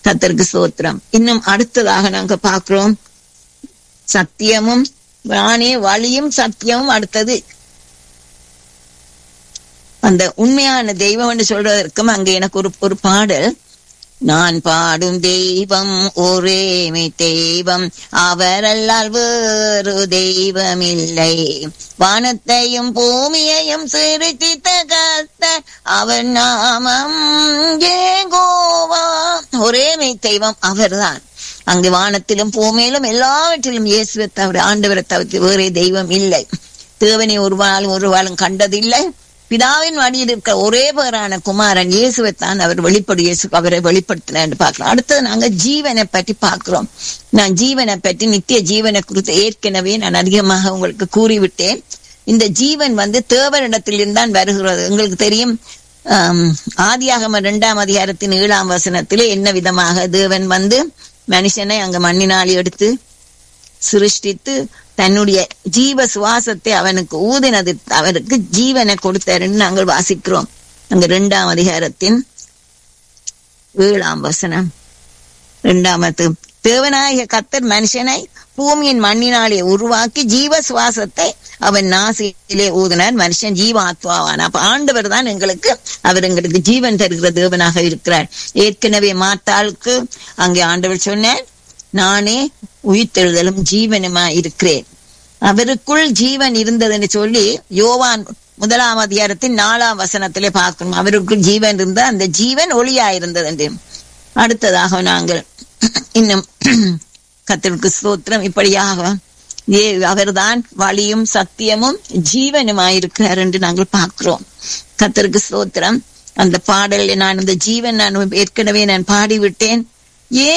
கத்தருக்கு சோத்திரம் இன்னும் அடுத்ததாக நாங்க பார்க்கிறோம் சத்தியமும் நானே வழியும் சத்தியமும் அடுத்தது அந்த உண்மையான தெய்வம் என்று சொல்றதற்கும் அங்க எனக்கு ஒரு ஒரு பாடல் நான் பாடும் தெய்வம் ஒரேமை தெய்வம் அவரல்லால் வேறு தெய்வம் இல்லை வானத்தையும் பூமியையும் சிறுத்தித்த கத்த அவன் நாமம் ஏகோவா ஒரேமை தெய்வம் அவர்தான் அங்கு வானத்திலும் பூமியிலும் எல்லாவற்றிலும் இயேசுவை தவிர ஆண்டவரை தவிர்த்து வேறே தெய்வம் இல்லை தேவனை ஒரு வாழும் ஒரு வாழும் கண்டதில்லை பிதாவின் வழியில் இருக்கிற ஒரே பேரான குமாரன் இயேசுவைத்தான் அவர் வெளிப்படு இயேசு அவரை வெளிப்படுத்தினார் பார்க்கலாம் அடுத்தது நாங்க ஜீவனை பற்றி பார்க்கிறோம் நான் ஜீவனை பற்றி நித்திய ஜீவனை குறித்து ஏற்கனவே நான் அதிகமாக உங்களுக்கு கூறிவிட்டேன் இந்த ஜீவன் வந்து தேவனிடத்தில் தான் வருகிறது உங்களுக்கு தெரியும் ஆம், ஆதியாகம இரண்டாம் அதிகாரத்தின் ஏழாம் வசனத்திலே என்ன விதமாக தேவன் வந்து மனுஷனை அங்க மண்ணினால் எடுத்து சிருஷ்டித்து தன்னுடைய ஜீவ சுவாசத்தை அவனுக்கு ஊதினது அவனுக்கு ஜீவனை கொடுத்தாருன்னு நாங்கள் வாசிக்கிறோம் அங்க இரண்டாம் அதிகாரத்தின் ஏழாம் வசனம் இரண்டாமத்து தேவனாய கத்தர் மனுஷனை பூமியின் மண்ணினாலே உருவாக்கி ஜீவ சுவாசத்தை அவன் நாசியிலே ஊதினார் மனுஷன் ஜீவாத்மாவான் அப்ப ஆண்டவர் தான் எங்களுக்கு அவர் எங்களுக்கு ஜீவன் தருகிற தேவனாக இருக்கிறார் ஏற்கனவே மாத்தாளுக்கு அங்கே ஆண்டவர் சொன்னார் நானே உயிர்த்தெழுதலும் ஜீவனுமா இருக்கிறேன் அவருக்குள் ஜீவன் இருந்ததுன்னு சொல்லி யோவான் முதலாம் அதிகாரத்தின் நாலாம் வசனத்திலே பார்க்கணும் அவருக்குள் ஜீவன் இருந்த அந்த ஜீவன் ஒளியா இருந்தது என்று அடுத்ததாக நாங்கள் இன்னும் கத்தருக்கு ஸ்தோத்திரம் இப்படியாக ஏ அவர்தான் வழியும் சத்தியமும் ஜீவனுமாயிருக்கிறார் என்று நாங்கள் பார்க்கிறோம் கத்தருக்கு ஸ்தோத்திரம் அந்த பாடலில் நான் இந்த ஜீவன் நான் ஏற்கனவே நான் பாடிவிட்டேன் ஏன்